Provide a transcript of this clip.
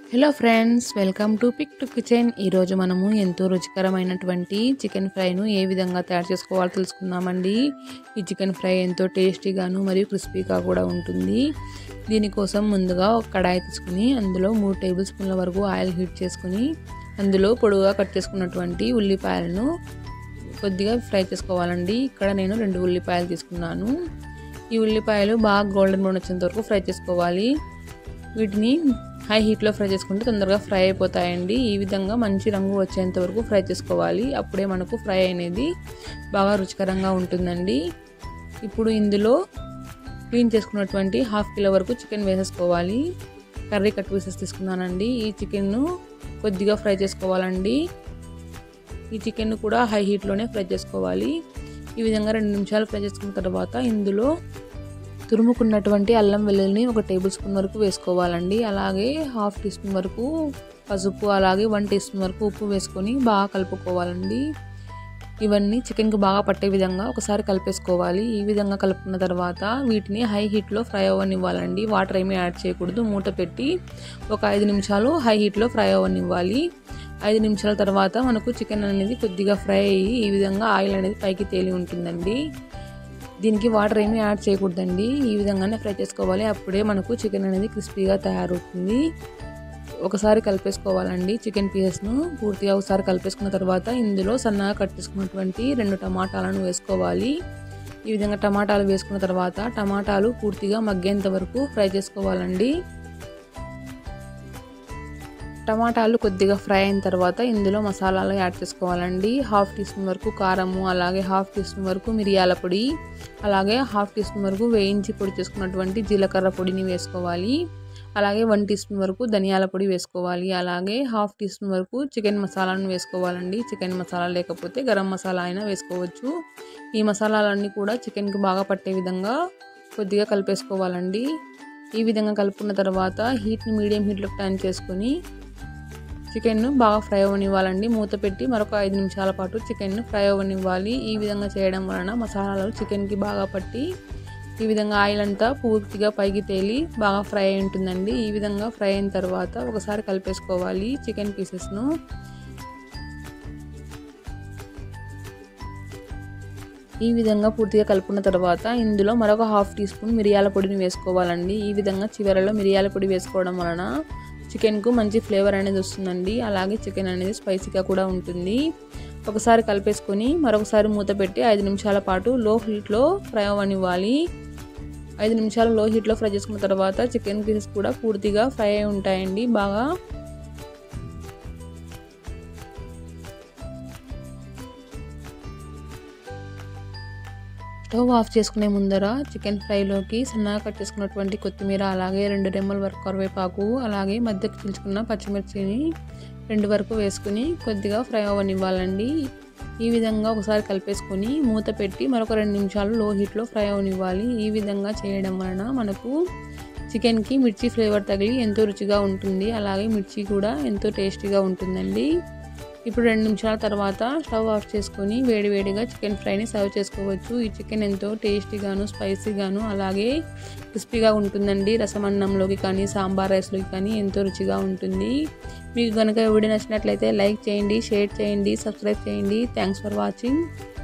hello friends welcome to pick to kitchen ఈరోజు మనము ఎంతో రుచికరమైనటువంటి చికెన్ ఫ్రైను ఏ విధంగా తయారు చేసుకోవాలో తెలుసుకుందామండి ఈ చికెన్ ఫ్రై ఎంతో టేస్టీగాను మరియు క్రిస్పీగా కూడా ఉంటుంది దీనికోసం ముందుగా ఒక కడాయి తీసుకుని అందులో మూడు టేబుల్ స్పూన్ల వరకు ఆయిల్ హీట్ చేసుకుని అందులో పొడుగా కట్ చేసుకున్నటువంటి ఉల్లిపాయలను కొద్దిగా ఫ్రై చేసుకోవాలండి ఇక్కడ నేను రెండు ఉల్లిపాయలు తీసుకున్నాను ఈ ఉల్లిపాయలు బాగా గోల్డెన్ బ్రౌన్ వచ్చేంత వరకు ఫ్రై చేసుకోవాలి వీటిని హై హీట్లో ఫ్రై చేసుకుంటే తొందరగా ఫ్రై అయిపోతాయండి ఈ విధంగా మంచి రంగు వచ్చేంత వరకు ఫ్రై చేసుకోవాలి అప్పుడే మనకు ఫ్రై అనేది బాగా రుచికరంగా ఉంటుందండి ఇప్పుడు ఇందులో క్లీన్ చేసుకున్నటువంటి హాఫ్ కిలో వరకు చికెన్ వేసేసుకోవాలి కర్రీ కట్ పీసెస్ తీసుకున్నానండి ఈ చికెన్ను కొద్దిగా ఫ్రై చేసుకోవాలండి ఈ చికెన్ కూడా హై హీట్లోనే ఫ్రై చేసుకోవాలి ఈ విధంగా రెండు నిమిషాలు ఫ్రై చేసుకున్న తర్వాత ఇందులో తురుముకున్నటువంటి అల్లం వెల్లుల్లిని ఒక టేబుల్ స్పూన్ వరకు వేసుకోవాలండి అలాగే హాఫ్ టీ స్పూన్ వరకు పసుపు అలాగే వన్ టీ స్పూన్ వరకు ఉప్పు వేసుకొని బాగా కలుపుకోవాలండి ఇవన్నీ చికెన్కి బాగా పట్టే విధంగా ఒకసారి కలిపేసుకోవాలి ఈ విధంగా కలుపుకున్న తర్వాత వీటిని హై హీట్లో ఫ్రై అవ్వనివ్వాలండి వాటర్ ఏమీ యాడ్ చేయకూడదు మూత పెట్టి ఒక ఐదు నిమిషాలు హై హీట్లో ఫ్రై అవ్వనివ్వాలి ఐదు నిమిషాల తర్వాత మనకు చికెన్ అనేది కొద్దిగా ఫ్రై అయ్యి ఈ విధంగా ఆయిల్ అనేది పైకి తేలి ఉంటుందండి దీనికి వాటర్ ఏమీ యాడ్ చేయకూడదండి ఈ విధంగానే ఫ్రై చేసుకోవాలి అప్పుడే మనకు చికెన్ అనేది క్రిస్పీగా తయారవుతుంది ఒకసారి కలిపేసుకోవాలండి చికెన్ పీసెస్ను పూర్తిగా ఒకసారి కలిపేసుకున్న తర్వాత ఇందులో సన్నగా కట్ చేసుకున్నటువంటి రెండు టమాటాలను వేసుకోవాలి ఈ విధంగా టమాటాలు వేసుకున్న తర్వాత టమాటాలు పూర్తిగా మగ్గేంత వరకు ఫ్రై చేసుకోవాలండి టమాటాలు కొద్దిగా ఫ్రై అయిన తర్వాత ఇందులో మసాలాలు యాడ్ చేసుకోవాలండి హాఫ్ టీ స్పూన్ వరకు కారము అలాగే హాఫ్ టీ స్పూన్ వరకు మిరియాల పొడి అలాగే హాఫ్ టీ స్పూన్ వరకు వేయించి పొడి చేసుకున్నటువంటి జీలకర్ర పొడిని వేసుకోవాలి అలాగే వన్ టీ స్పూన్ వరకు ధనియాల పొడి వేసుకోవాలి అలాగే హాఫ్ టీ స్పూన్ వరకు చికెన్ మసాలాను వేసుకోవాలండి చికెన్ మసాలా లేకపోతే గరం మసాలా అయినా వేసుకోవచ్చు ఈ మసాలాలన్నీ కూడా చికెన్కి బాగా పట్టే విధంగా కొద్దిగా కలిపేసుకోవాలండి ఈ విధంగా కలుపుకున్న తర్వాత హీట్ని మీడియం హీట్లో టర్న్ చేసుకొని చికెన్ను బాగా ఫ్రై అవ్వనివ్వాలండి మూత పెట్టి మరొక ఐదు నిమిషాల పాటు చికెన్ను ఫ్రై అవ్వనివ్వాలి ఈ విధంగా చేయడం వలన మసాలాలు చికెన్కి బాగా పట్టి ఈ విధంగా ఆయిల్ అంతా పూర్తిగా పైకి తేలి బాగా ఫ్రై అయి ఉంటుందండి ఈ విధంగా ఫ్రై అయిన తర్వాత ఒకసారి కలిపేసుకోవాలి చికెన్ పీసెస్ను ఈ విధంగా పూర్తిగా కలుపుకున్న తర్వాత ఇందులో మరొక హాఫ్ టీ స్పూన్ మిరియాల పొడిని వేసుకోవాలండి ఈ విధంగా చివరలో మిరియాల పొడి వేసుకోవడం వలన చికెన్కు మంచి ఫ్లేవర్ అనేది వస్తుందండి అలాగే చికెన్ అనేది స్పైసీగా కూడా ఉంటుంది ఒకసారి కలిపేసుకొని మరొకసారి మూత పెట్టి ఐదు నిమిషాల పాటు లో హీట్లో ఫ్రై అవ్వనివ్వాలి ఐదు నిమిషాలు లో హీట్లో ఫ్రై చేసుకున్న తర్వాత చికెన్ పీసెస్ కూడా పూర్తిగా ఫ్రై అయి ఉంటాయండి బాగా స్టవ్ ఆఫ్ చేసుకునే ముందర చికెన్ ఫ్రైలోకి సన్నగా కట్ చేసుకున్నటువంటి కొత్తిమీర అలాగే రెండు రెమ్మల వరకు కరివేపాకు అలాగే మధ్యకు చీల్చుకున్న పచ్చిమిర్చిని రెండు వరకు వేసుకుని కొద్దిగా ఫ్రై అవ్వనివ్వాలండి ఈ విధంగా ఒకసారి కలిపేసుకొని మూత పెట్టి మరొక రెండు నిమిషాలు లో హీట్లో ఫ్రై అవ్వనివ్వాలి ఈ విధంగా చేయడం వలన మనకు చికెన్కి మిర్చి ఫ్లేవర్ తగిలి ఎంతో రుచిగా ఉంటుంది అలాగే మిర్చి కూడా ఎంతో టేస్టీగా ఉంటుందండి ఇప్పుడు రెండు నిమిషాల తర్వాత స్టవ్ ఆఫ్ చేసుకొని వేడివేడిగా చికెన్ ఫ్రైని సర్వ్ చేసుకోవచ్చు ఈ చికెన్ ఎంతో టేస్టీగాను స్పైసీగాను అలాగే క్రిస్పీగా ఉంటుందండి రసం అన్నంలోకి కానీ సాంబార్ రైస్లోకి కానీ ఎంతో రుచిగా ఉంటుంది మీకు కనుక వీడియో నచ్చినట్లయితే లైక్ చేయండి షేర్ చేయండి సబ్స్క్రైబ్ చేయండి థ్యాంక్స్ ఫర్ వాచింగ్